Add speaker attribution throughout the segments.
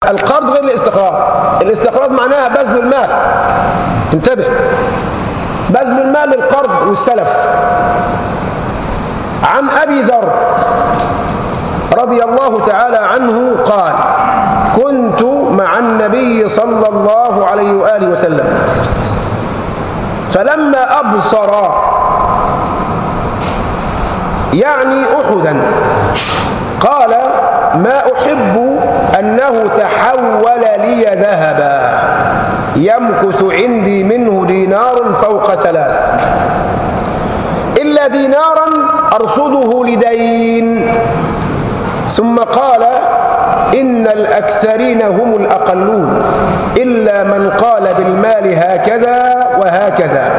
Speaker 1: القرض غير الاستقراض الاستقراض معناها بذل المال انتبه بذل المال للقرض والسلف عن أبي ذر رضي الله تعالى عنه قال كنت مع النبي صلى الله عليه وآله وسلم فلما أبصر يعني أحدا قال ما أحب أنه تحول لي ذهبا يمكث عندي منه دينار فوق ثلاث إلا دينارا أرصده لدين ثم قال إن الأكثرين هم الأقلون إلا من قال بالمال هكذا وهكذا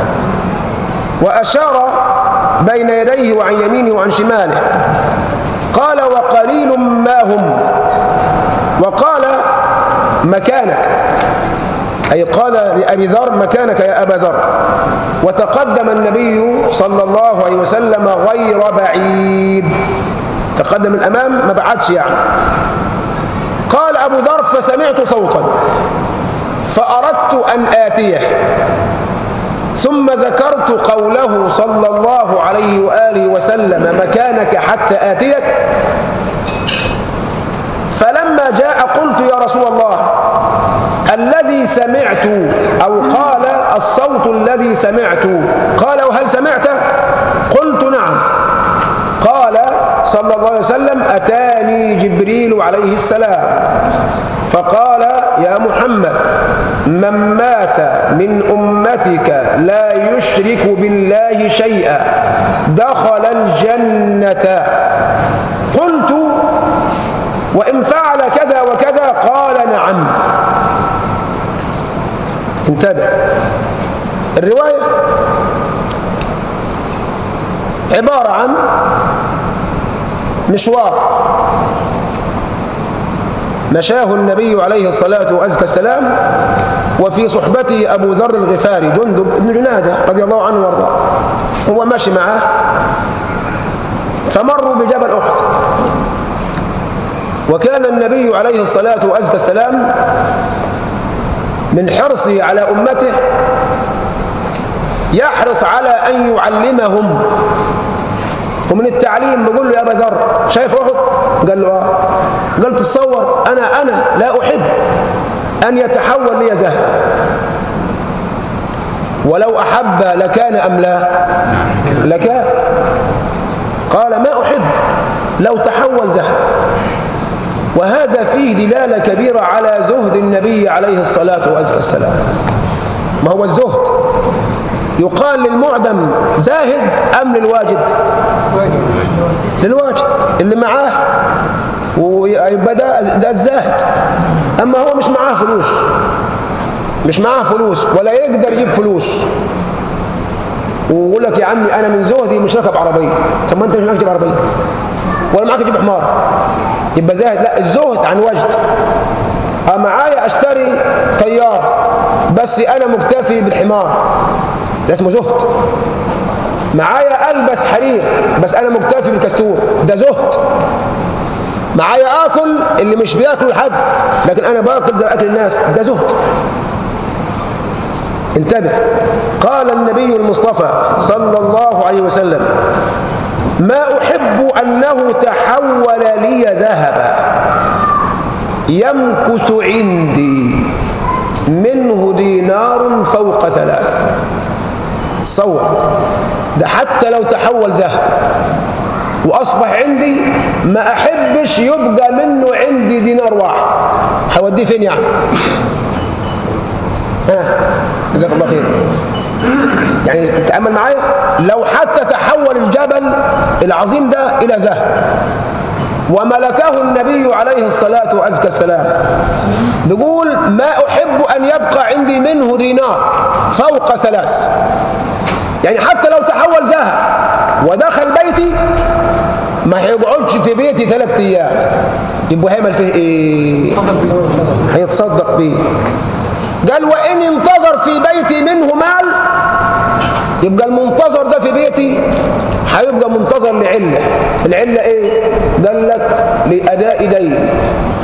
Speaker 1: وأشار بين يديه وعن يمينه وعن شماله قال وقليل ما هم وقال مكانك أي قال لأبي ذر مكانك يا أبا ذر وتقدم النبي صلى الله عليه وسلم غير بعيد تقدم الأمام ما بعدش يعني قال أبو ذر فسمعت صوتا فأردت أن آتيه ثم ذكرت قوله صلى الله عليه وآله وسلم مكانك حتى آتيك فلما جاء قلت يا رسول الله الذي سمعت أو قال الصوت الذي سمعت قال وهل سمعته قلت نعم قال صلى الله عليه وسلم أتاني جبريل عليه السلام فقال يا محمد من مات من أمتك لا يشرك بالله شيئا دخل الجنة قلت وإن فعل كذا وكذا قال نعم انتبه الرواية عبارة عن مشوار مشاه النبي عليه الصلاة وأزكى السلام وفي صحبته أبو ذر الغفاري جندب بن جنادة رضي الله عنه وارضاه هو ماشي معاه فمروا بجبل أحد وكان النبي عليه الصلاة وأزكى السلام من حرصه على أمته يحرص على أن يعلمهم ومن التعليم بيقول له يا أبا ذر شايف أحد؟ قال له آه قال تصور أنا أنا لا أحب أن يتحول لي ذهبا ولو أحب لكان أم لا لكان قال ما أحب لو تحول ذهب وهذا فيه دلالة كبيرة على زهد النبي عليه الصلاة والسلام ما هو الزهد يقال للمعدم زاهد أم للواجد للواجد اللي معاه ويبقى ده, ده الزاهد أما هو مش معاه فلوس مش معاه فلوس ولا يقدر يجيب فلوس ويقول لك يا عمي أنا من زهدي مش راكب عربية طب ما أنت مش معاك تجيب عربية ولا معاك تجيب حمار يبقى زاهد لا الزهد عن وجد معايا اشتري طيارة بس أنا مكتفي بالحمار ده اسمه زهد معايا ألبس حرير بس أنا مكتفي بالكستور ده زهد معايا آكل اللي مش بياكل حد لكن أنا باكل زي أكل الناس ده زهد انتبه قال النبي المصطفى صلى الله عليه وسلم ما أحب أنه تحول لي ذهبا يمكث عندي منه دينار فوق ثلاث صور ده حتى لو تحول ذهب وأصبح عندي ما أحبش يبقى منه عندي دينار واحد هوديه فين يعني ها جزاك الله خير يعني تأمل معايا لو حتى تحول الجبل العظيم ده إلى ذهب وملكه النبي عليه الصلاة وأزكى السلام بيقول ما أحب أن يبقى عندي منه دينار فوق ثلاث يعني حتى لو تحول ذهب ودخل بيتي ما هيقعدش في بيتي ثلاث أيام يبقى هيعمل فيه إيه؟ هيتصدق بيه قال وإن انتظر في بيتي منه مال يبقى المنتظر ده في بيتي هيبقى منتظر لعلة العلة ايه قال لك لأداء دين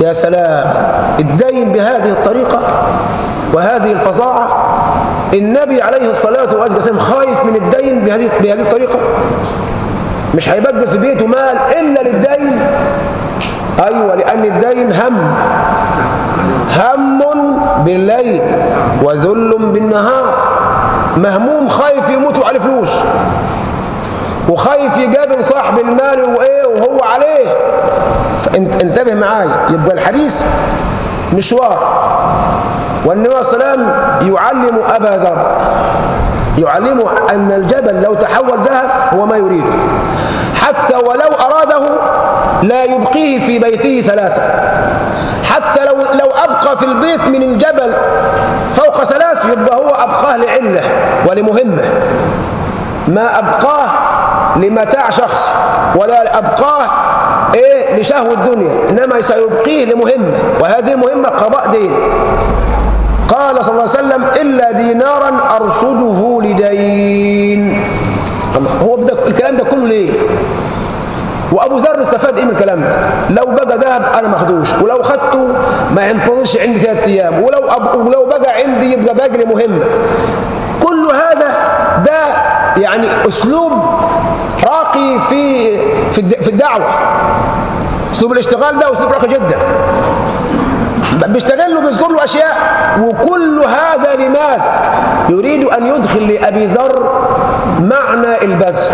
Speaker 1: يا سلام الدين بهذه الطريقة وهذه الفظاعة النبي عليه الصلاة والسلام خايف من الدين بهذه بهذه الطريقة مش هيبقى في بيته مال إلا للدين أيوة لأن الدين هم هم بالليل وذل بالنهار مهموم خايف يموت عليه فلوس وخايف يقابل صاحب المال وايه وهو عليه انتبه معايا يبقى الحديث مشوار والنبي صلى الله عليه وسلم يعلم ابا ذر يعلمه ان الجبل لو تحول ذهب هو ما يريده حتى ولو اراده لا يبقيه في بيته ثلاثه حتى لو لو ابقى في البيت من الجبل فوق ثلاث يبقى هو ابقاه لعله ولمهمه ما ابقاه لمتاع شخص ولا أبقاه إيه لشهوة الدنيا إنما سيبقيه لمهمة وهذه المهمة قضاء دين قال صلى الله عليه وسلم إلا دينارا أرصده لدين هو بدأ الكلام ده كله ليه وابو ذر استفاد ايه من الكلام ده لو بقى ذهب انا ما اخدوش ولو خدته ما ينتظرش عندي ثلاث ايام ولو أب... ولو بقى عندي يبقى باقي لي مهمه كل هذا ده يعني اسلوب راقي في في الدعوه اسلوب الاشتغال ده اسلوب راقي جدا بيشتغل له بيذكر له اشياء وكل هذا لماذا يريد ان يدخل لابي ذر معنى البذل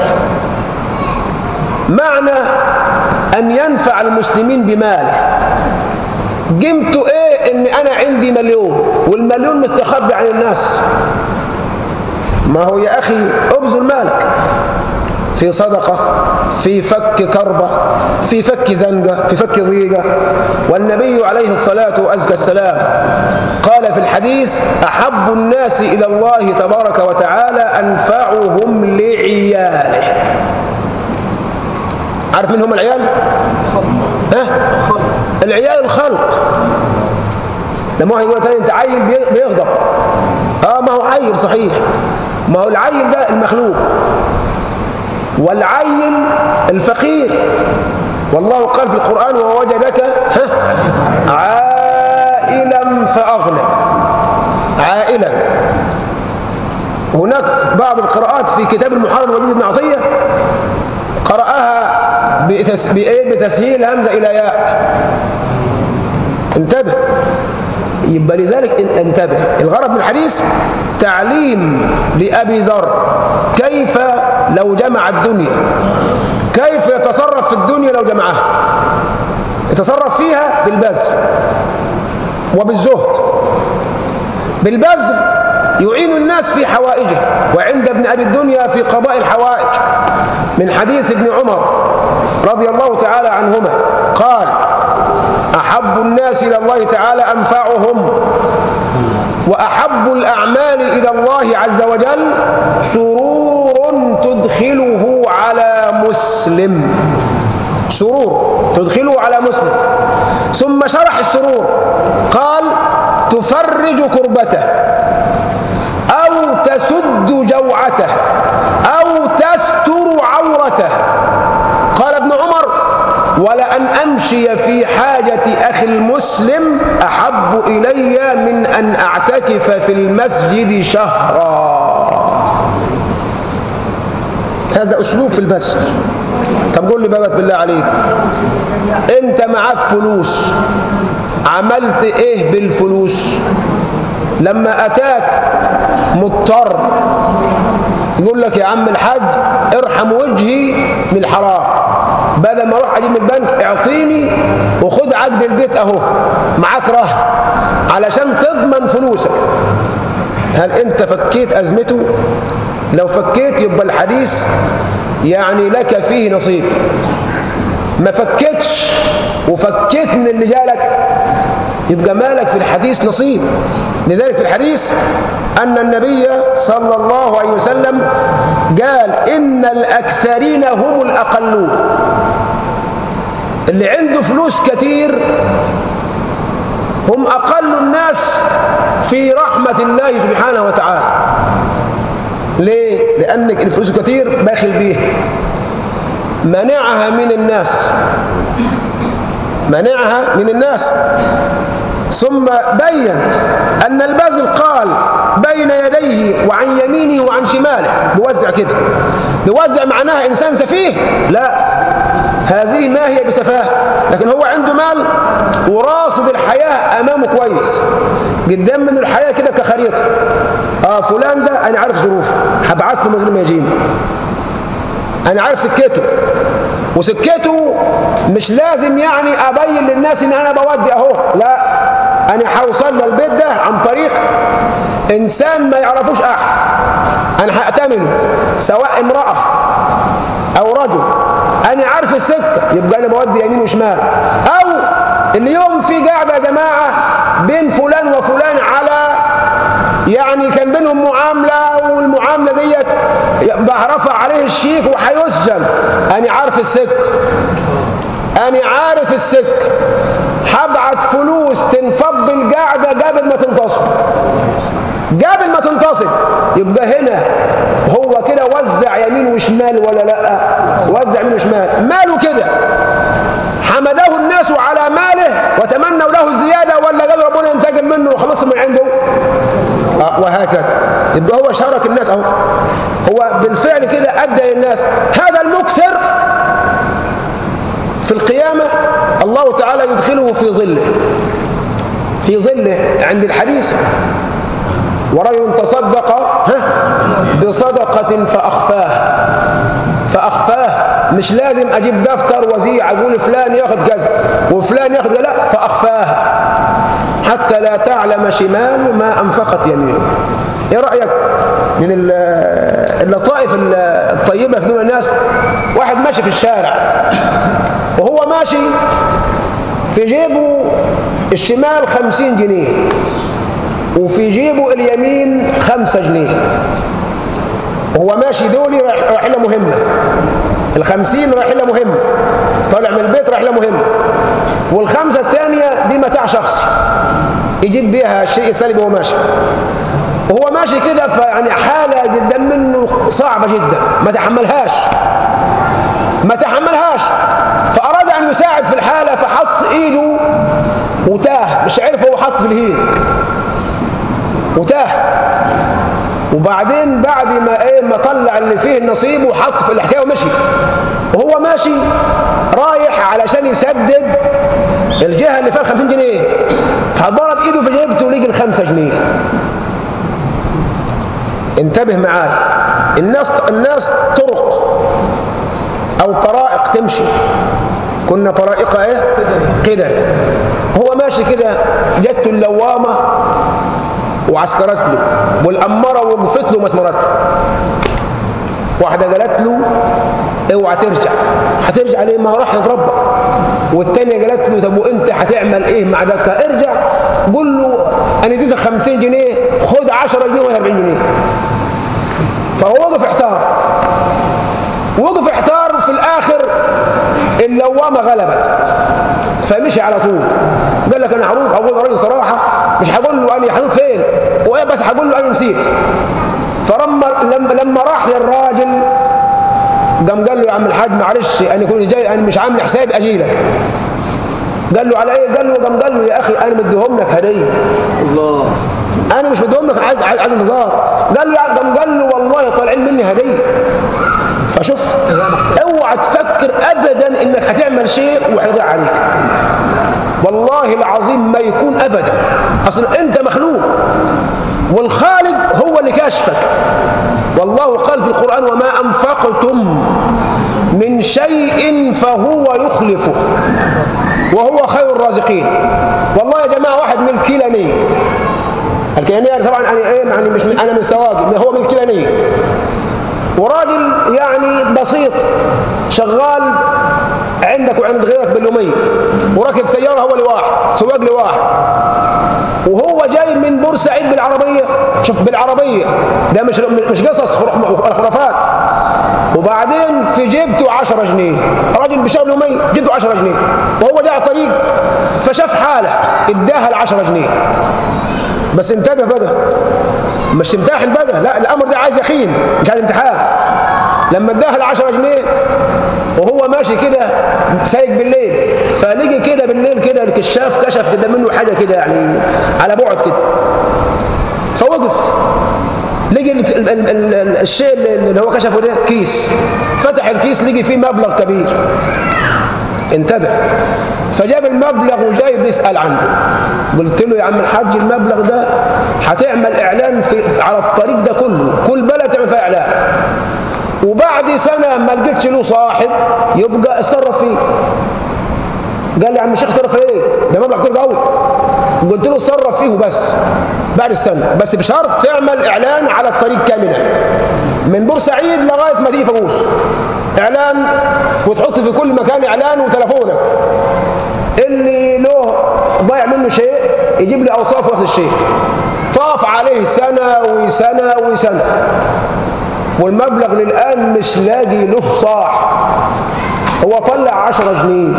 Speaker 1: معنى ان ينفع المسلمين بماله قيمته ايه ان انا عندي مليون والمليون مستخبي عن الناس ما هو يا اخي ابذل مالك في صدقة في فك كربة في فك زنقة في فك ضيقة والنبي عليه الصلاة وأزكى السلام قال في الحديث أحب الناس إلى الله تبارك وتعالى أنفعهم لعياله عارف من هم العيال؟ ها؟ العيال الخلق لما واحد يقول انت عيل بيغضب اه ما هو عيل صحيح ما هو العيل ده المخلوق والعين الفقير والله قال في القرآن ووجدك عائلا فأغنى عائلا هناك بعض القراءات في كتاب المحرر الوليد بن عطية قرأها بتسهيل همزة إلى ياء انتبه يبقى لذلك انتبه الغرض من الحديث تعليم لأبي ذر كيف لو جمع الدنيا كيف يتصرف في الدنيا لو جمعها يتصرف فيها بالبذل وبالزهد بالبذل يعين الناس في حوائجه وعند ابن أبي الدنيا في قضاء الحوائج من حديث ابن عمر رضي الله تعالى عنهما قال أحب الناس إلى الله تعالى أنفعهم وأحب الأعمال إلى الله عز وجل سرور تدخله على مسلم سرور تدخله على مسلم ثم شرح السرور قال تفرج كربته أو تسد جوعته أو تستر عورته قال ابن عمر ولأن أمشي في حاجة أخي المسلم أحب إلي من أن أعتكف في المسجد شهرا هذا أسلوب في البث طب قول لي بابت بالله عليك أنت معاك فلوس عملت إيه بالفلوس لما أتاك مضطر يقول لك يا عم الحاج ارحم وجهي من الحرام بدل ما اروح اجيب من البنك اعطيني وخد عقد البيت اهو معاك رهن علشان تضمن فلوسك هل انت فكيت ازمته لو فكيت يبقى الحديث يعني لك فيه نصيب ما فكتش وفكيت من اللي جالك يبقى مالك في الحديث نصيب لذلك في الحديث أن النبي صلى الله عليه وسلم قال إن الأكثرين هم الأقلون اللي عنده فلوس كتير هم أقل الناس في رحمة الله سبحانه وتعالى ليه؟ لأنك الفلوس كتير باخل بيه منعها من الناس مانعها من الناس ثم بين أن البازل قال بين يديه وعن يمينه وعن شماله بيوزع كده بيوزع معناها إنسان سفيه لا هذه ما هي بسفاه لكن هو عنده مال وراصد الحياة أمامه كويس قدام منه الحياة كده كخريطة آه فلان ده أنا عارف ظروفه هبعت له من غير ما يجيني أنا عارف سكته وسكته مش لازم يعني أبين للناس إن أنا بودي أهو لا أنا هوصل له البيت ده عن طريق إنسان ما يعرفوش أحد أنا هأتمنه سواء امرأة أو رجل أنا عارف السكة يبقى أنا بودي يمين وشمال أو اليوم في قاعدة يا جماعة بين فلان وفلان على يعني كان بينهم معاملة والمعاملة ديت رفع عليه الشيك وهيسجن أنا عارف السك أنا عارف السك هبعت فلوس تنفض القاعدة قبل ما تنتصب قبل ما تنتصب يبقى هنا هو كده وزع يمين وشمال ولا لا وزع يمين وشمال ماله كده حمده الناس على ماله وتمنوا له الزيادة ولا قال ربنا ينتقم منه وخلص من عنده آه وهكذا يبقى هو شارك الناس اهو هو بالفعل كده ادى للناس هذا المكثر في القيامة الله تعالى يدخله في ظله في ظله عند الحديث ورجل تصدق بصدقة فأخفاه فأخفاه مش لازم أجيب دفتر وزيع أقول فلان ياخذ كذا وفلان ياخذ لا فأخفاها حتى لا تعلم شماله ما أنفقت يمينه ايه رأيك من اللطائف الطيبة في دون الناس واحد ماشي في الشارع وهو ماشي في جيبه الشمال خمسين جنيه وفي جيبه اليمين خمسة جنيه وهو ماشي دولي رايحين مهمة الخمسين رايحين مهمة طالع من البيت رايح مهمة والخمسة الثانية دي متاع شخصي يجيب بيها الشيء السالب وهو ماشي وهو ماشي كده فيعني حالة جدا منه صعبة جدا ما تحملهاش ما تحملهاش فأراد أن يساعد في الحالة فحط إيده وتاه مش عارف هو حط في الهين وتاه وبعدين بعد ما ايه ما طلع اللي فيه النصيب وحط في الحكايه ومشي وهو ماشي رايح علشان يسدد الجهه اللي فيها 50 جنيه فضرب ايده في جيبته ولقي الخمسة جنيه انتبه معاي الناس الناس طرق او طرائق تمشي كنا طرائق ايه قدر هو ماشي كده جت اللوامه وعسكرت له والأمارة وقفت له ومسمرت له واحدة قالت له اوعى ترجع هترجع ليه ما راح ربك والتانية قالت له طب وانت هتعمل ايه مع ده ارجع قول له انا اديتك 50 جنيه خد 10 جنيه ولا 40 جنيه فهو وقف احتار وقف احتار في الاخر اللوامه غلبت فمشي على طول قال لك انا هروح اقول راجل صراحه مش هقول له انا حطيت فين وايه بس هقول له انا نسيت فلما لما, لما راح للراجل قام قال له يا عم الحاج معلش انا كنت جاي انا مش عامل حسابي اجي لك قال له على ايه قال له قام قال له يا اخي انا مديهم لك هديه الله انا مش مديهم لك عايز عايز انتظار قال له قام قال له والله طالعين مني هديه فشوف اوعى تفكر ابدا انك هتعمل شيء وهيضيع عليك والله العظيم ما يكون ابدا اصلا انت مخلوق والخالق هو اللي كاشفك والله قال في القرآن وما أنفقتم من شيء فهو يخلفه وهو خير الرازقين والله يا جماعة واحد من الكيلانية الكيلانية طبعا يعني ايه يعني مش من انا من سواقي هو من الكيلانية وراجل يعني بسيط شغال عندك وعند غيرك باليومية وركب سيارة هو لواحد سواق لواحد وهو جاي من بورسعيد بالعربية شوف بالعربية ده مش مش قصص خرافات وبعدين في جيبته 10 جنيه راجل بشغل يومي جيبته 10 جنيه وهو جاي على الطريق فشاف حالة اداها ال 10 جنيه بس انتبه بقى مش تمتحن بقى لا الامر ده عايز يقين مش عايز امتحان لما اداها ال 10 جنيه وهو ماشي كده سايق بالليل فلقي كده بالليل كده الكشاف كشف كده منه حاجه كده يعني على بعد كده فوقف لقي ال- ال- ال- ال- الشيء اللي هو كشفه ده كيس فتح الكيس لقي فيه مبلغ كبير انتبه فجاب المبلغ وجاي بيسأل عنه قلت له يا عم الحاج المبلغ ده هتعمل اعلان في في- على الطريق ده كله كل بلد تعمل فيها اعلان وبعد سنة ما لقيتش له صاحب يبقى اتصرف فيه قال لي يا عم الشيخ اتصرف فيه ايه ده مبلغ كبير قوي قلت له اتصرف فيه بس بعد السنة بس بشرط تعمل اعلان على الطريق كاملا من بورسعيد لغاية ما تيجي فاقوس اعلان وتحط في كل مكان اعلان وتلفونك اللي له ضايع منه شيء يجيب لي اوصاف واخذ الشيء طاف عليه سنة وسنة وسنة والمبلغ للآن مش لاقي له صاح هو طلع عشرة جنيه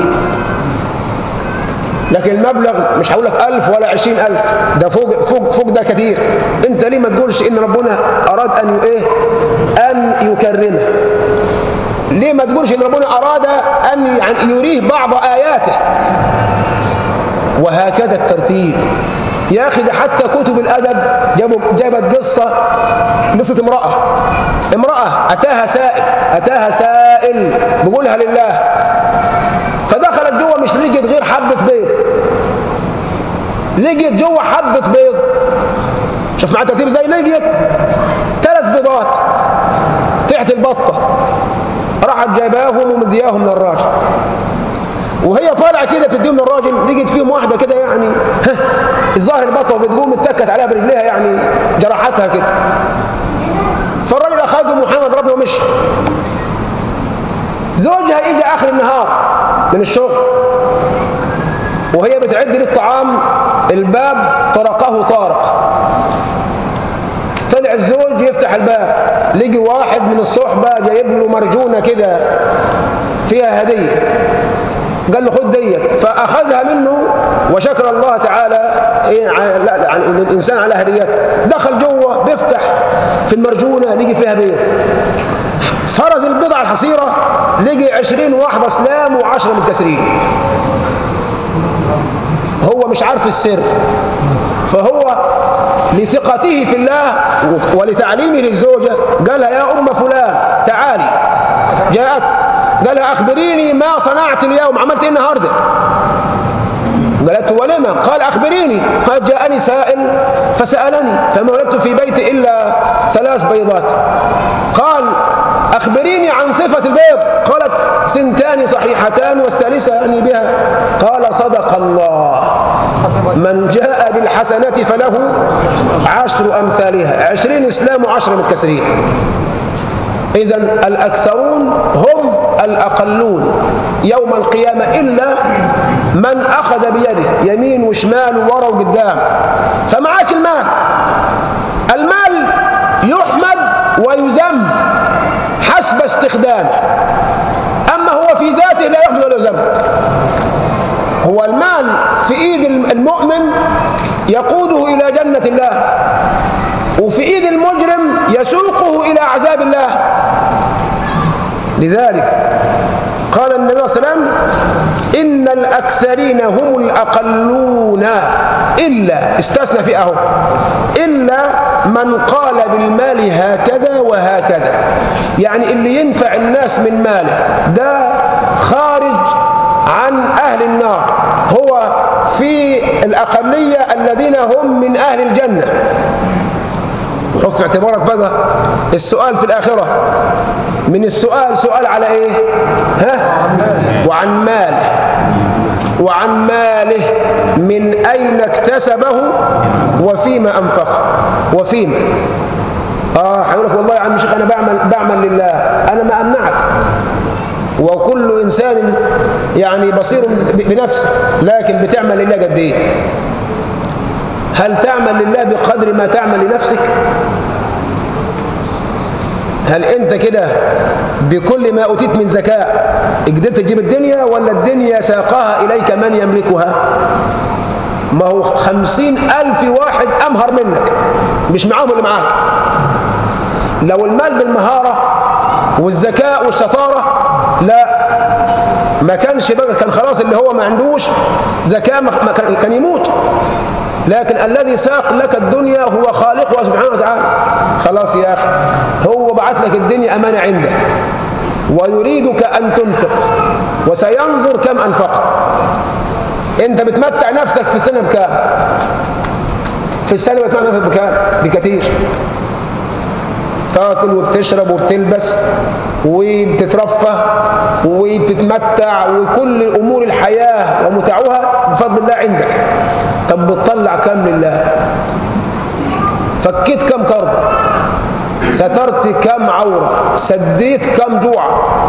Speaker 1: لكن المبلغ مش هقول لك ألف ولا عشرين ألف ده فوق, فوق, فوق ده كتير انت ليه ما تقولش ان ربنا أراد أن ي- ايه أن يكرمه ليه ما تقولش ان ربنا أراد أن يعني يريه بعض آياته وهكذا الترتيب يا أخي ده حتى كتب الأدب جابوا جابت قصة قصة امرأة امرأة أتاها سائل أتاها سائل بيقولها لله فدخلت جوه مش لقيت غير حبة بيض لقيت جوه حبة بيض شوف معايا ترتيب ازاي لقيت ثلاث بيضات تحت البطة راحت جايباهم ومدياهم للراجل وهي طالعه كده بتديهم للراجل لقيت فيهم واحده كده يعني ها الظاهر بطه وبتقوم اتكت عليها برجليها يعني جرحتها كده فالراجل اخذهم محمد ربنا ومشي زوجها اجى اخر النهار من الشغل وهي بتعد للطعام الباب طرقه طارق طلع الزوج يفتح الباب لقي واحد من الصحبه جايب له مرجونه كده فيها هديه قال له خد ديت فاخذها منه وشكر الله تعالى إيه على لا لا على الانسان على هديته دخل جوه بيفتح في المرجونه لقي فيها بيت فرز البضع الحصيره لقي عشرين واحده اسلام وعشره متكسرين هو مش عارف السر فهو لثقته في الله ولتعليمه للزوجة قالها يا أم فلان تعالي جاءت قالها أخبريني ما صنعت اليوم عملت إيه النهاردة قالت ولما قال أخبريني قال جاءني سائل فسألني فما وجدت في بيتي إلا ثلاث بيضات قال أخبريني عن صفة البيض قالت سنتان صحيحتان والثالثة أني بها قال صدق الله من جاء بالحسنة فله عشر أمثالها عشرين إسلام وعشر متكسرين إذا الأكثرون هم الأقلون يوم القيامة إلا من أخذ بيده يمين وشمال وورا وقدام فمعاك المال المال يحمد ويذم حسب استخدامه أما هو في ذاته لا يحمد ولا يذم هو المال في ايد المؤمن يقوده الى جنة الله وفي ايد المجرم يسوقه الى عذاب الله لذلك قال النبي صلى الله عليه وسلم إن الأكثرين هم الأقلون إلا استثنى في أهو إلا من قال بالمال هكذا وهكذا يعني اللي ينفع الناس من ماله ده خارج عن أهل النار هو في الأقلية الذين هم من أهل الجنة وحط في اعتبارك بقى السؤال في الآخرة من السؤال سؤال على إيه ها وعن ماله وعن ماله من أين اكتسبه وفيما أنفقه وفيما آه هيقول لك والله يا عم شيخ أنا بعمل بعمل لله أنا ما أمنعك وكل إنسان يعني بصير بنفسه لكن بتعمل لله قد إيه هل تعمل لله بقدر ما تعمل لنفسك هل انت كده بكل ما أتيت من زكاة قدرت تجيب الدنيا ولا الدنيا ساقها إليك من يملكها ما هو خمسين ألف واحد أمهر منك مش معاهم اللي معاك لو المال بالمهارة والذكاء والشطارة لا ما كانش بقى كان خلاص اللي هو ما عندوش زكاة ما كان يموت لكن الذي ساق لك الدنيا هو خالقها سبحانه وتعالى خلاص يا أخي هو بعت لك الدنيا أمانة عنده ويريدك أن تنفق وسينظر كم أنفق أنت بتمتع نفسك في السنة بكام في السنة بتمتع نفسك بكام بكثير تاكل وبتشرب وبتلبس وبتترفه وبتتمتع وكل امور الحياه ومتعها بفضل الله عندك طب بتطلع كم لله فكيت كم كرب سترت كم عوره سديت كم جوع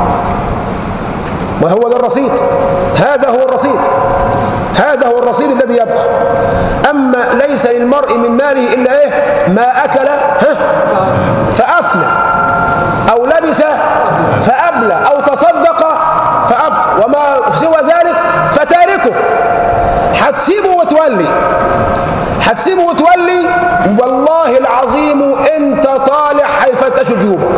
Speaker 1: وهو ده الرصيد هذا هو الرصيد هذا هو الرصيد الذي يبقى أما ليس للمرء من ماله إلا إيه ما أكل ها فأفنى أو لبس فأبلى أو تصدق فأبقى وما سوى ذلك فتاركه هتسيبه وتولي هتسيبه وتولي والله العظيم انت طالع هيفتش جيوبك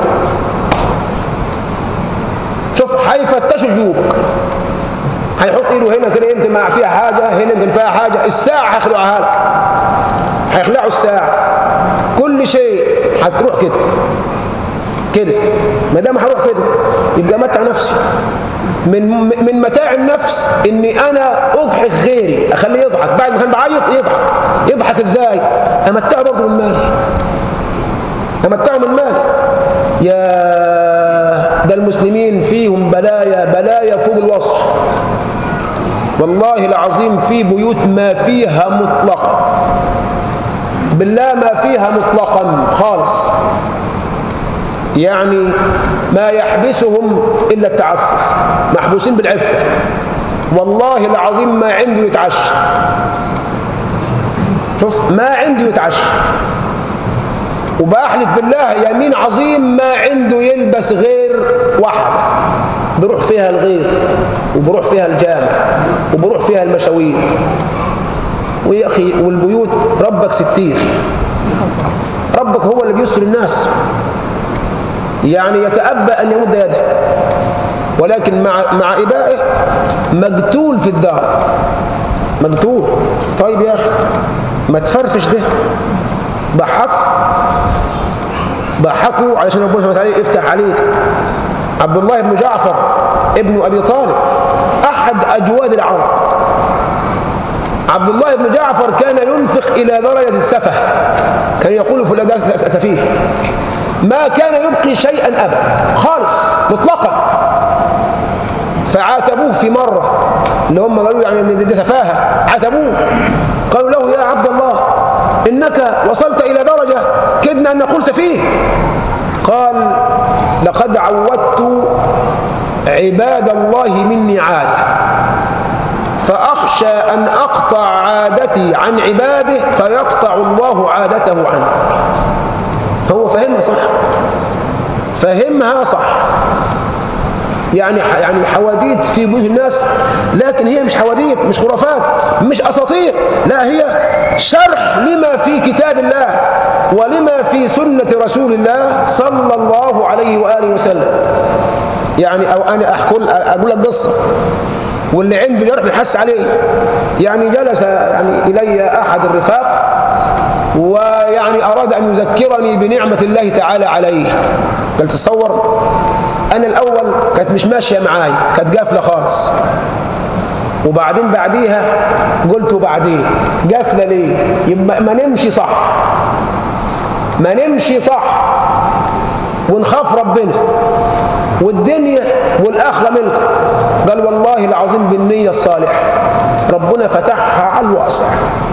Speaker 1: شوف هيفتش جيوبك هيحط ايده هنا كده يمكن مع فيها حاجه هنا يمكن فيها حاجه الساعه هيخلعها لك هيخلعوا الساعه كل شيء هتروح كده كده ما دام هروح كده يبقى متع نفسي من من متاع النفس اني انا اضحك غيري اخليه يضحك بعد ما كان بعيط يضحك يضحك ازاي امتعه برضه من مالي امتعه من مالي يا ده المسلمين فيهم بلايا بلايا فوق الوصف والله العظيم في بيوت ما فيها مطلقا بالله ما فيها مطلقا خالص يعني ما يحبسهم إلا التعفف محبوسين بالعفة والله العظيم ما عنده يتعشى شوف ما عنده يتعشى وبأحلف بالله يمين عظيم ما عنده يلبس غير واحدة بروح فيها الغير وبروح فيها الجامع وبروح فيها المشاوير ويا أخي والبيوت ربك ستير ربك هو اللي بيستر الناس يعني يتأبى أن يمد يده ولكن مع مع إبائه مقتول في الدار مقتول طيب يا أخي ما تفرفش ده ضحكوا ضحكوا علشان ربنا سبحانه وتعالى يفتح عليك عبد الله بن جعفر ابن أبي طالب أحد أجواد العرب عبد الله بن جعفر كان ينفق إلى درجة السفه كان يقول في الأداء سفيه ما كان يبقي شيئا أبدا خالص مطلقا فعاتبوه في مرة اللي هم قالوا يعني دي سفاهة عاتبوه قالوا له يا عبد الله إنك وصلت إلى درجة كدنا أن نقول سفيه قال لقد عودت عباد الله مني عادة فأخشى أن أقطع عادتي عن عباده فيقطع الله عادته عنه هو فهمها صح فهمها صح يعني يعني حواديت في بيوت الناس لكن هي مش حواديت مش خرافات مش اساطير لا هي شرح لما في كتاب الله ولما في سنه رسول الله صلى الله عليه واله وسلم يعني او انا احكي اقول لك قصه واللي عنده جرح بيحس عليه يعني جلس يعني الي احد الرفاق ويعني أراد أن يذكرني بنعمة الله تعالى عليه قال تصور أنا الأول كانت مش ماشية معاي كانت قافلة خالص وبعدين بعديها قلت بعدين قافلة ليه يبقى ما نمشي صح ما نمشي صح ونخاف ربنا والدنيا والآخرة ملكه قال والله العظيم بالنية الصالحة ربنا فتحها على الواسع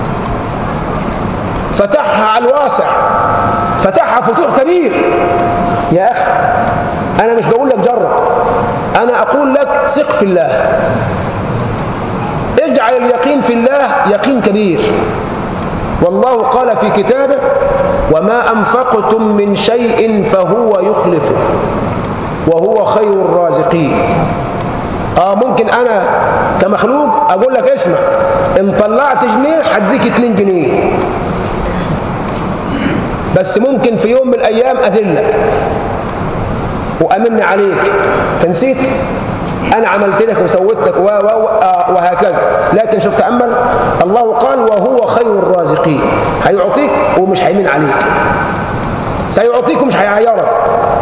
Speaker 1: فتحها على الواسع فتحها فتوح كبير يا أخي أنا مش بقول لك جرب أنا أقول لك ثق في الله اجعل اليقين في الله يقين كبير والله قال في كتابه وما أنفقتم من شيء فهو يخلفه وهو خير الرازقين اه ممكن انا كمخلوق اقول لك اسمع ان طلعت جنيه هديك 2 جنيه بس ممكن في يوم من الأيام أذلك وأمن عليك تنسيت أنا عملت لك وسويت لك و و آه وهكذا لكن شوف تأمل الله قال وهو خير الرازقين هيعطيك ومش هيمين عليك سيعطيك ومش هيعيرك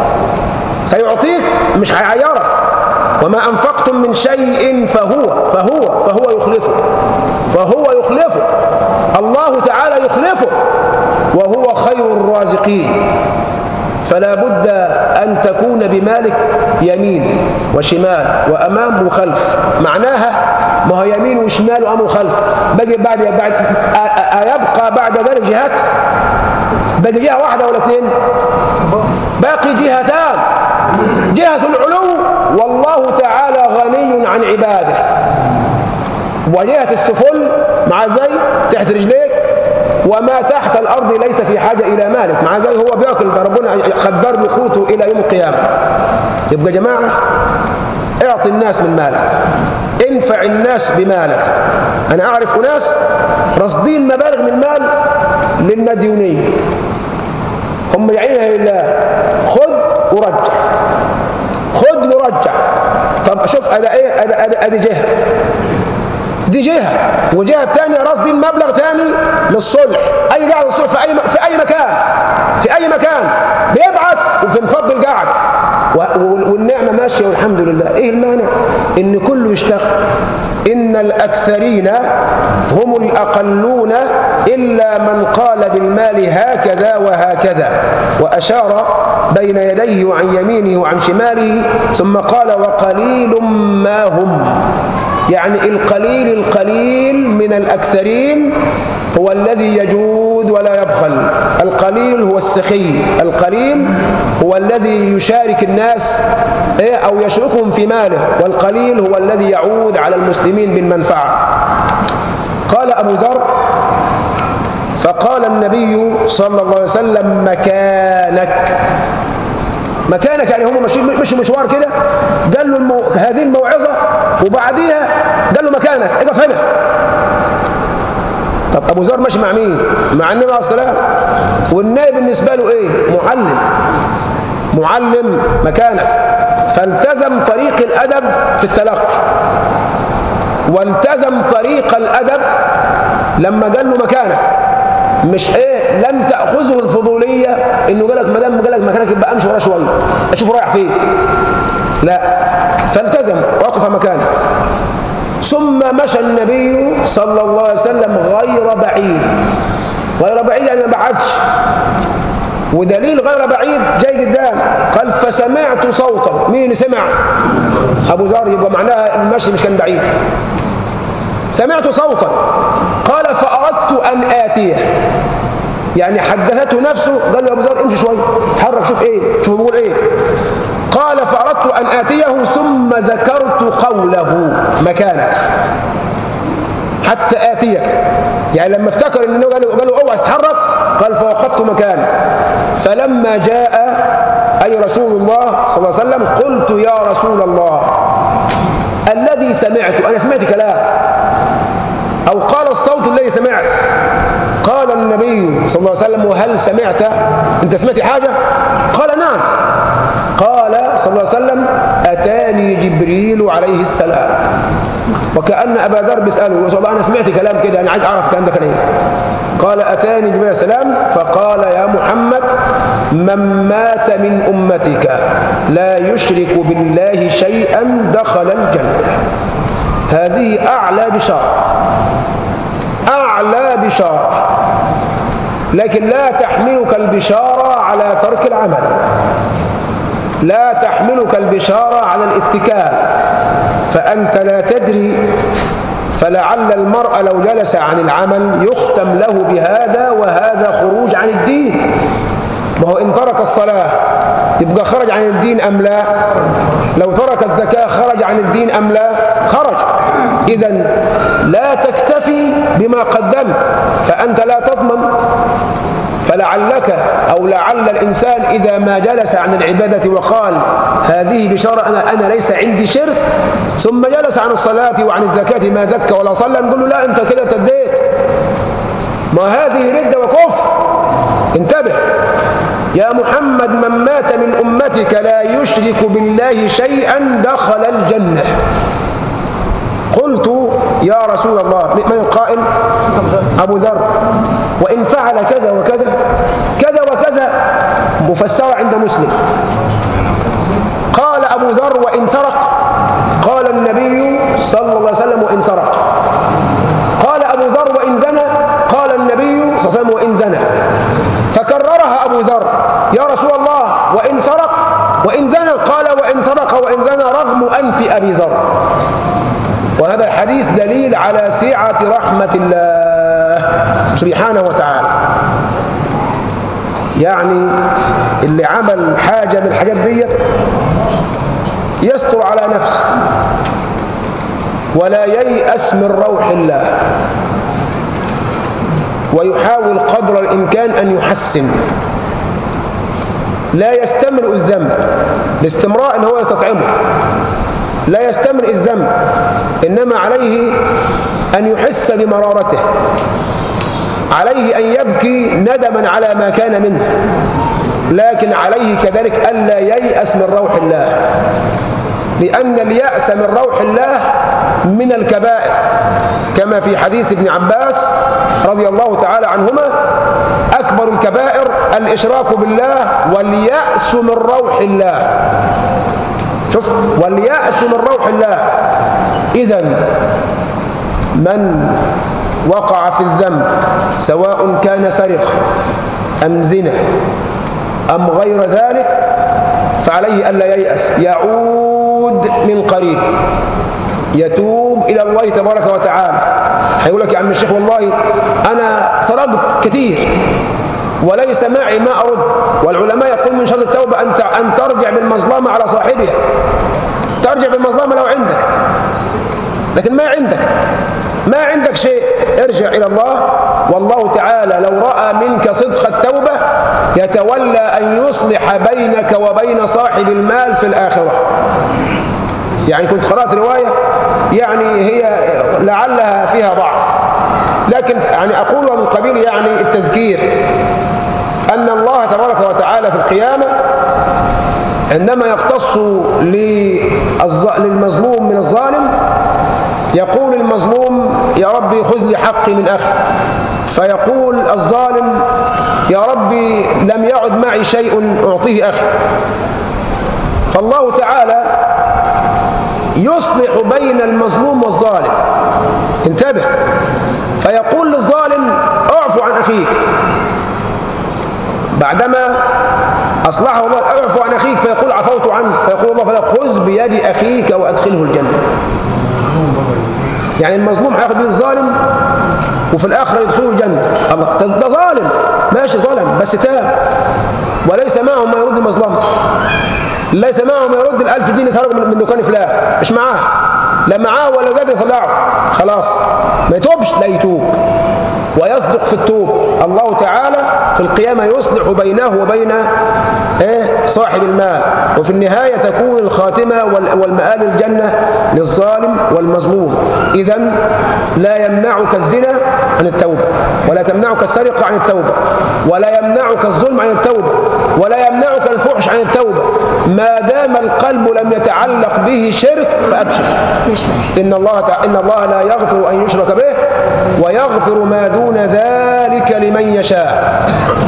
Speaker 1: سيعطيك مش هيعيرك وما أنفقتم من شيء فهو فهو فهو يخلفه فهو يخلفه الله تعالى يخلفه وهو خير الرازقين فلا بد أن تكون بمالك يمين وشمال وأمام وخلف معناها ما هو يمين وشمال وأمام وخلف بقي بعد بعد أيبقى بعد ذلك جهات باقي جهة واحدة ولا اثنين باقي جهتان جهة العلو والله تعالى غني عن عباده وجهة السفل مع زي تحت رجليك وما تحت الأرض ليس في حاجة إلى مالك مع زي هو بيأكل ربنا خبر له قوته إلى يوم القيامة يبقى جماعة اعطي الناس من مالك انفع الناس بمالك أنا أعرف أناس رصدين مبالغ من المال للمديونية هم يعينها لله خذ ورجع خذ ورجع طب شوف هذا ايه ادي جهه دي جهه وجهه ثانيه رصدين مبلغ ثاني للصلح اي قاعده الصلح في اي في اي مكان في اي مكان بيبعت وفي مفضل القاعده والنعمه ماشيه والحمد لله ايه المانع ان كله يشتغل ان الاكثرين هم الاقلون الا من قال بالمال هكذا وهكذا واشار بين يديه وعن يمينه وعن شماله ثم قال وقليل ما هم يعني القليل القليل من الأكثرين هو الذي يجود ولا يبخل القليل هو السخي القليل هو الذي يشارك الناس إيه، أو يشركهم في ماله والقليل هو الذي يعود على المسلمين بالمنفعة قال أبو ذر فقال النبي صلى الله عليه وسلم مكانك مكانك يعني هم ماشيين مش مشوار كده قال له المو... هذه الموعظة وبعديها قال له مكانك اقف هنا طب ابو ذر ماشي مع مين مع النبي عليه الصلاه والنبي بالنسبه له ايه معلم معلم مكانك فالتزم طريق الادب في التلقي والتزم طريق الادب لما قال له مكانك مش ايه لم تاخذه الفضوليه انه قال لك ما دام قال لك مكانك يبقى امشي وراه شويه اشوف رايح فين لا فالتزم وقف مكانه ثم مشى النبي صلى الله عليه وسلم غير بعيد غير بعيد يعني ما بعدش ودليل غير بعيد جاي قدام قال فسمعت صوتا مين اللي سمع ابو ذر يبقى معناها المشي مش كان بعيد سمعت صوتا قال فأردت أن آتيه يعني حدثته نفسه قال له يا ابو ذر امشي شويه اتحرك شوف ايه شوف بيقول ايه قال فأردت أن آتيه ثم ذكرت قوله مكانك حتى آتيك يعني لما افتكر انه قال له قال له اوعى تتحرك قال فوقفت مكاني فلما جاء اي رسول الله صلى الله عليه وسلم قلت يا رسول الله الذي سمعت انا سمعت كلام او قال الصوت الذي سمعت قال النبي صلى الله عليه وسلم وهل سمعت انت سمعت حاجه قال نعم قال صلى الله عليه وسلم أتاني جبريل عليه السلام وكأن أبا ذر بيسأله يقول أنا سمعت كلام كده أنا عايز أعرف كان ده كان إيه قال أتاني جبريل عليه السلام فقال يا محمد من مات من أمتك لا يشرك بالله شيئا دخل الجنة هذه أعلى بشارة أعلى بشارة لكن لا تحملك البشارة على ترك العمل لا تحملك البشارة على الاتكال فأنت لا تدري فلعل المرء لو جلس عن العمل يختم له بهذا وهذا خروج عن الدين ما هو إن ترك الصلاة يبقى خرج عن الدين أم لا لو ترك الزكاة خرج عن الدين أم لا خرج إذا لا تكتفي بما قدمت فأنت لا تضمن فلعلك أو لعل الإنسان إذا ما جلس عن العبادة وقال هذه بشارة أنا, أنا ليس عندي شرك ثم جلس عن الصلاة وعن الزكاة ما زكى ولا صلى نقول له لا أنت كده ارتديت ما هذه ردة وكفر انتبه يا محمد من مات من أمتك لا يشرك بالله شيئا دخل الجنة قلت يا رسول الله من القائل أبو ذر وإن فعل كذا وكذا كذا وكذا مفسرة عند مسلم قال أبو ذر وإن سرق قال النبي صلى الله عليه وسلم وإن سرق قال أبو ذر وإن زنى قال النبي صلى الله عليه وسلم وإن زنى فكررها أبو ذر يا رسول الله وإن سرق وإن زنى قال وإن سرق وإن زنى رغم أنف أبي ذر وهذا الحديث دليل على سعة رحمة الله سبحانه وتعالى يعني اللي عمل حاجة من الحاجات دي يستر على نفسه ولا ييأس من روح الله ويحاول قدر الإمكان أن يحسن لا يستمر الذنب الاستمراء أن هو يستطعمه لا يستمر الذنب إنما عليه أن يحس بمرارته عليه أن يبكي ندما على ما كان منه لكن عليه كذلك ألا ييأس من روح الله لأن اليأس من روح الله من الكبائر كما في حديث ابن عباس رضي الله تعالى عنهما أكبر الكبائر الإشراك بالله واليأس من روح الله شوف واليأس من روح الله إذا من وقع في الذنب سواء كان سرق أم زنا أم غير ذلك فعليه ألا ييأس يعود من قريب يتوب إلى الله تبارك وتعالى هيقول لك يا عم الشيخ والله أنا سرقت كثير وليس معي ما أرد والعلماء يقول من شرط التوبة أن أن ترجع بالمظلمة على صاحبها ترجع بالمظلمة لو عندك لكن ما عندك ما عندك شيء ارجع إلى الله والله تعالى لو رأى منك صدق التوبة يتولى أن يصلح بينك وبين صاحب المال في الآخرة يعني كنت قرأت رواية يعني هي لعلها فيها ضعف لكن يعني أقولها من قبيل يعني التذكير أن الله تبارك وتعالى في القيامة عندما يقتص للمظلوم من الظالم يقول المظلوم يا ربي خذ لي حقي من أخي فيقول الظالم يا ربي لم يعد معي شيء أعطيه أخي فالله تعالى يصلح بين المظلوم والظالم انتبه فيقول للظالم اعفو عن أخيك بعدما أصلحه الله اعفو عن أخيك فيقول عفوت عنه فيقول الله فلا خذ بيد أخيك وأدخله الجنة يعني المظلوم هياخد بيد الظالم وفي الآخرة يدخله الجنة الله ده ظالم ماشي ظلم بس تاب وليس معه ما يرد المظلمة ليس معه ما يرد الألف جنيه سرقوا من دكان فلان مش معاه لا معاه ولا قادر يطلعه خلاص ما يتوبش لا يتوب ويصدق في التوبة الله تعالى في القيامة يصلح بينه وبين إيه صاحب المال وفي النهاية تكون الخاتمة والمآل الجنة للظالم والمظلوم إذا لا يمنعك الزنا عن التوبة ولا تمنعك السرقة عن التوبة ولا يمنعك الظلم عن التوبة ولا يمنعك الفحش عن التوبة ما دام القلب لم يتعلق به شرك فأبشر إن الله إن الله لا يغفر أن يشرك به ويغفر ما دون ذلك لمن يشاء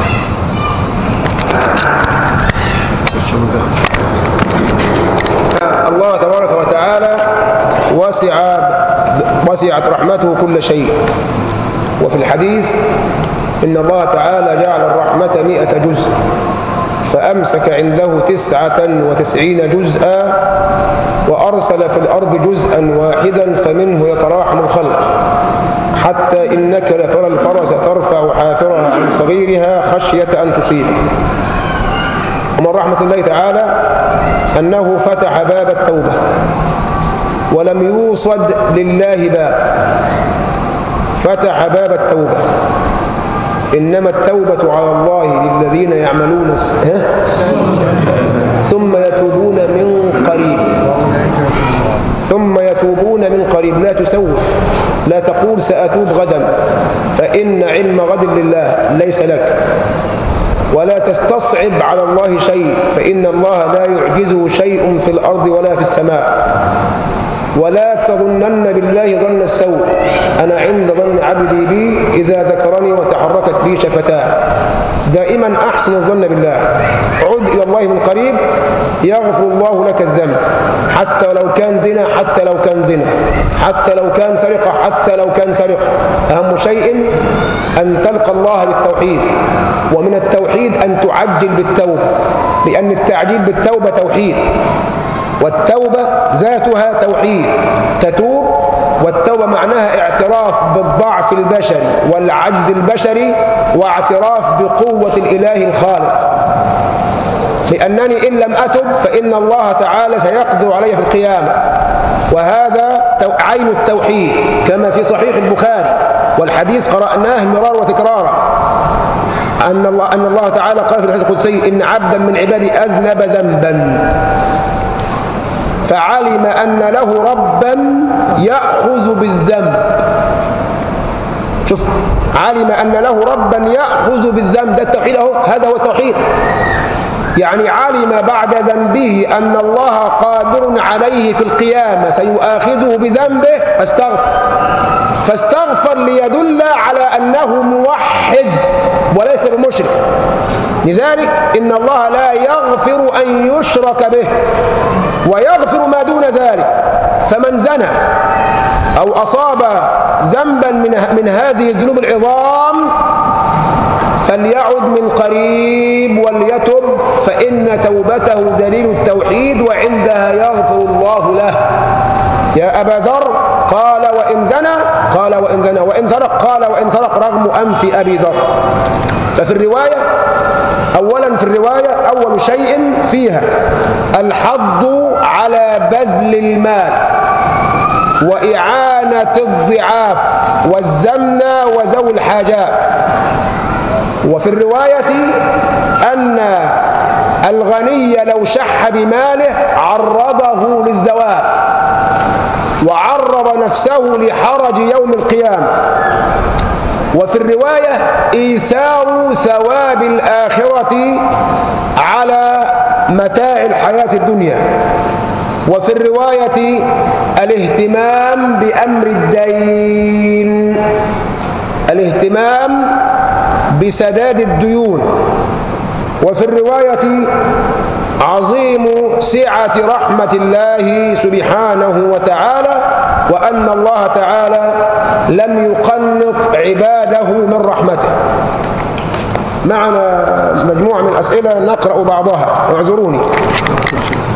Speaker 1: الله تبارك وتعالى وسع وسعت رحمته كل شيء وفي الحديث إن الله تعالى جعل الرحمة مئة جزء فأمسك عنده تسعة وتسعين جزءا وأرسل في الأرض جزءا واحدا فمنه يتراحم الخلق حتى إنك لترى الفرس ترفع حافرها عن صغيرها خشية أن تصيب ومن رحمة الله تعالى أنه فتح باب التوبة ولم يوصد لله باب فتح باب التوبة إنما التوبة على الله للذين يعملون ثم يتوبون من قريب ثم يتوبون من قريب لا تسوف لا تقول سأتوب غدا فإن علم غد لله ليس لك ولا تستصعب على الله شيء فإن الله لا يعجزه شيء في الأرض ولا في السماء ولا تظنن بالله ظن السوء أنا عند ظن عبدي بي إذا ذكرني وتحركت بي شفتاه دائما أحسن الظن بالله عد إلى الله من قريب يغفر الله لك الذنب حتى لو كان زنا حتى لو كان زنا حتى لو كان سرقة حتى لو كان سرقة أهم شيء أن تلقى الله بالتوحيد ومن التوحيد أن تعجل بالتوبة لأن التعجيل بالتوبة توحيد والتوبة ذاتها توحيد تتوب والتوبة معناها اعتراف بالضعف البشري والعجز البشري واعتراف بقوة الإله الخالق لأنني إن لم أتب فإن الله تعالى سيقدر علي في القيامة وهذا عين التوحيد كما في صحيح البخاري والحديث قرأناه مرارا وتكرارا أن الله, أن الله تعالى قال في الحديث القدسي إن عبدا من عبادي أذنب ذنبا فعلم أن له ربا يأخذ بالذنب شوف علم أن له ربا يأخذ بالذنب ده التوحيد اهو هذا هو التوحيد يعني علم بعد ذنبه أن الله قادر عليه في القيامة سيؤاخذه بذنبه فاستغفر فاستغفر ليدل على أنه موحد وليس بمشرك لذلك إن الله لا يغفر أن يشرك به ويغفر ما دون ذلك فمن زنى أو أصاب ذنبا من, من هذه الذنوب العظام فليعد من قريب وليتب فإن توبته دليل التوحيد وعندها يغفر الله له يا أبا ذر قال وإن زنى قال وإن زنى وإن سرق قال وإن سرق رغم أنف أبي ذر ففي الرواية أولا في الرواية أول شيء فيها الحض على بذل المال وإعانة الضعاف والزمن وذوي الحاجات وفي الرواية أن الغني لو شح بماله عرضه للزوال وعرض نفسه لحرج يوم القيامة وفي الرواية إيثار ثواب الآخرة على متاع الحياة الدنيا وفي الرواية الاهتمام بأمر الدين الاهتمام بسداد الديون وفي الرواية عظيم سعة رحمة الله سبحانه وتعالى وأن الله تعالى لم يقنط عباده من رحمته معنا مجموعة من الأسئلة نقرأ بعضها اعذروني